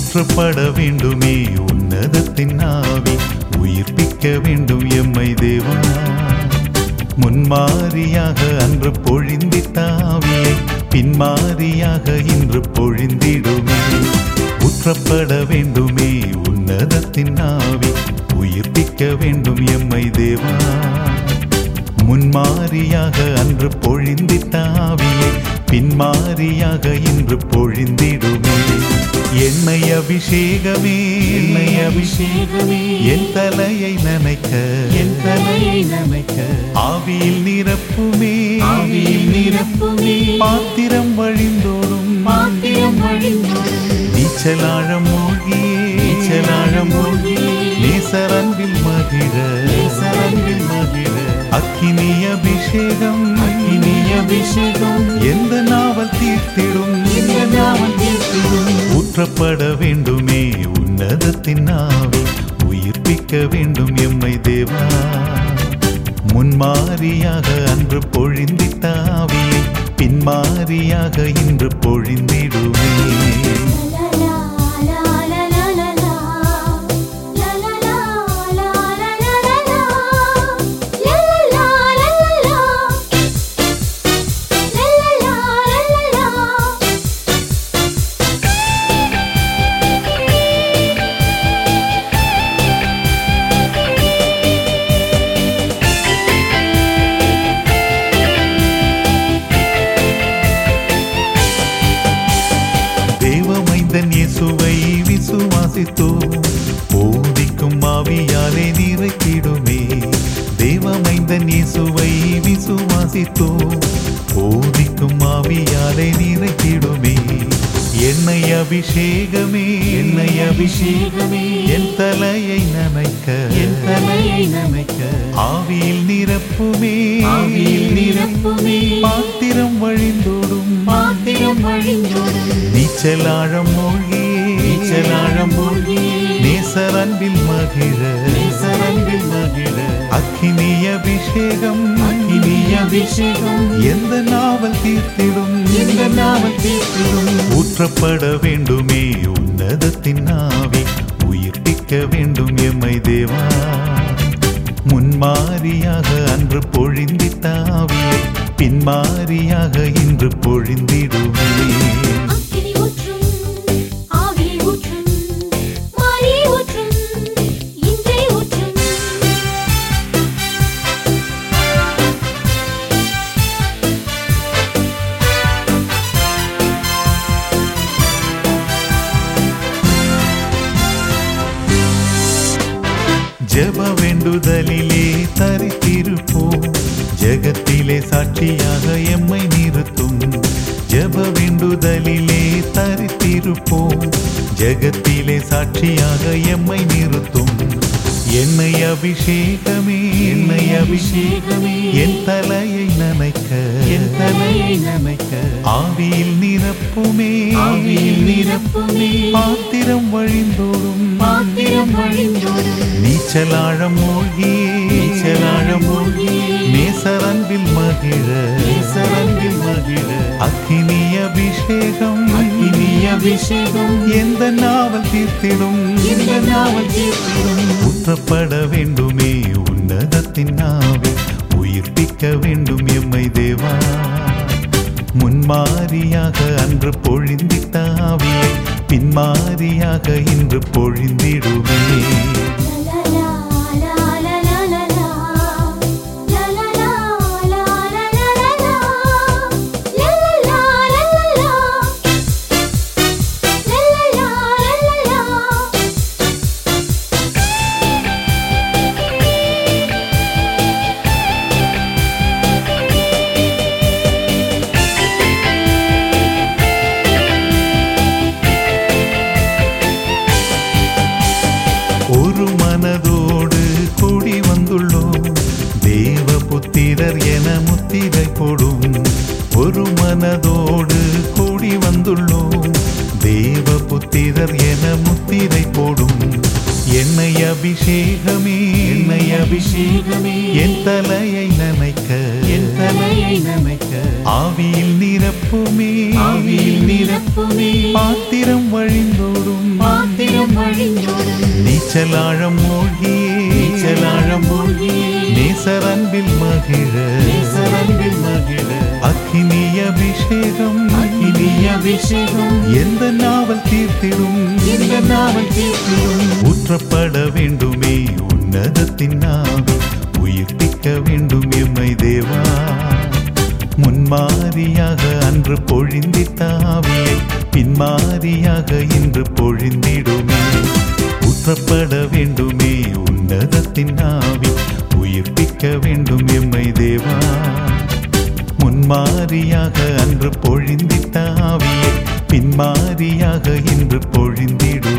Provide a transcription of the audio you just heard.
ஊற்றப்பட வேண்டுமே உன்னதத்தின் ஆவி உயிர்ப்பிக்க வேண்டும் எம்மை தேவா முன்மாரியாக அன்று பொழிந்திட்ட ஆவியை பின்மாரியாக இன்று பொழிந்திடுமே ஊற்றப்பட வேண்டுமே உன்னதத்தின் ஆவி உயிர்ப்பிக்க வேண்டும் எம்மை தேவா முன்மாரியாக அன்று பொழிந்திட்ட ஆவியை பின்மாரியாக இன்று பொழிந்திடுமே எண்ணெய் அபிஷேகமே எண்ணெய் அபிஷேகமே என் தலையை நனைக்க என் தலையை நனைக்க ஆவியில் நிரப்புமே ஆவியில் நிரப்புமே பாத்திரம் வழிந்தோடும் பாத்திரம் வழிந்தோடும் நீச்சலாழம் மூழ்கியே நீச்சலாழம் மூழ்கியே நேசர் அன்பில் மகிழ நேசர் அன்பில் மகிழ அக்கினி அபிஷேகம் அக்கினி அபிஷேகம் எந்த நாவல் தீர்த்திடும் எந்த நாவல் தீர்த்திடும் ஊற்றப்பட வேண்டுமே உன்னதத்தின் ஆவி உயிர்ப்பிக்க வேண்டும் எம்மை தேவா முன்மாரியாக அன்று பொழிந்திட்ட ஆவியை பின்மாரியாக இன்று பொழிந்திடுமே லா லா லா லா லா லா லா லா லா லா லா லா லா லா லா லா லா தேவமைந்தன் இயேசுவை விசுவாசித்தோம் போதிக்கும் ஆவியாலே நிறைத்திடுமே தேவமைந்தன் இயேசுவை விசுவாசித்தோம் போதிக்கும் ஆவியாலே நிறைத்திடுமே எண்ணெய் அபிஷேகமே எண்ணெய் அபிஷேகமே என் தலையை நனைக்க என் தலையை நனைக்க ஆவியில் நிரப்புமே ஆவியில் நிரப்புமே பாத்திரம் வழிந்தோடும் பாத்திரம் வழிந்தோடும் நீச்சலாழம் மூழ்கியே நீச்சலாழம் மூழ்கியே நேசர் அன்பில் மகிழ நேசர் அன்பில் மகிழ அக்கினி அபிஷேகம் அக்கினி அபிஷேகம் எந்த நாவல் தீர்த்திடும் எந்த நாவல் தீர்த்திடும் ஊற்றப்பட வேண்டுமே உன்னதத்தின் ஆவி உயிர்ப்பிக்க வேண்டும் எம்மை தேவா முன்மாரியாக அன்று பொழிந்திட்ட ஆவியை பின்மாரியாக இன்று பொழிந்திடுமே அக்கினி ஊற்றும் ஆவி ஊற்றும் மாறி ஊற்றும் இன்றே ஊற்றும் ஜெப வேண்டுதலிலே தரித்திருப்போம் ஜெகத்திலே சாட்சியாக எம்மை நிறுத்தும் ஜெப வேண்டுதலிலே தரித்திருப்போம் ஜெகத்திலே சாட்சியாக எம்மை நிறுத்தும் எண்ணெய் அபிஷேகமே எண்ணெய் அபிஷேகமே என் தலையை நனைக்க என் தலையை நனைக்க ஆவியில் நிரப்புமே ஆவியில் நிரப்புமே பாத்திரம் வழிந்தோடும் பாத்திரம் வழிந்தோடும் நீச்சலாழம் மூழ்கியே நீச்சலாழம் மூழ்கியே நேசர் அன்பில் மகிழ நேசர் அன்பில் மகிழ அக்கினி அபிஷேகம் அக்கினி அபிஷேகம் எந்த நாவல் தீர்த்திடும் எந்த நாவல் தீர்த்திடும் ஊற்றப்பட வேண்டுமே உன்னதத்தின் ஆவி உயிர்ப்பிக்க வேண்டும் எம்மை தேவா முன்மாரியாக அன்று பொழிந்திட்ட ஆவியை பின்மாரியாக இன்று பொழிந்திடுமே லா லா லா லா லா லா லா லா லா லா லா லா லா லா லா லா லா லா லா ஒரு மனதோடு கூடி வந்துள்ளோம் தேவ புத்திரர் என முத்திரை போடும் ஒரு மனதோடு கூடி வந்துள்ளோம் தேவ புத்திரர் என முத்திரை போடும் எண்ணெய் அபிஷேகமே எண்ணெய் அபிஷேகமே என் தலையை நனைக்க என் தலையை நனைக்க ஆவியில் நிரப்புமே ஆவியில் நிரப்புமே பாத்திரம் வழிந்தோடும் துயரம் அழிந்தோடும் நீச்சலாழம் மூழ்கியே நீச்சலாழம் மூழ்கியே நேசர் அன்பில் மகிழ நேசர் அன்பில் மகிழ அக்கினி அபிஷேகம் அக்கினி அபிஷேகம் எந்த நாவல் தீர்த்திடும் எந்த நாவல் தீர்த்திடும் ஊற்றப்பட வேண்டுமே உன்னதத்தின் நாவி உயிர்ப்பிக்க வேண்டும் எம்மை தேவா முன்மாரியாக அன்று பொழிந்திட்ட ஆவியை பின்மாரியாக இன்று பொழிந்திடுமே ஊற்றப்பட வேண்டுமே உன்னதத்தின் ஆவி உயிர்ப்பிக்க வேண்டும் எம்மை தேவா முன்மாரியாக அன்று பொழிந்திட்ட ஆவியை பின்மாரியாக இன்று பொழிந்திடுமே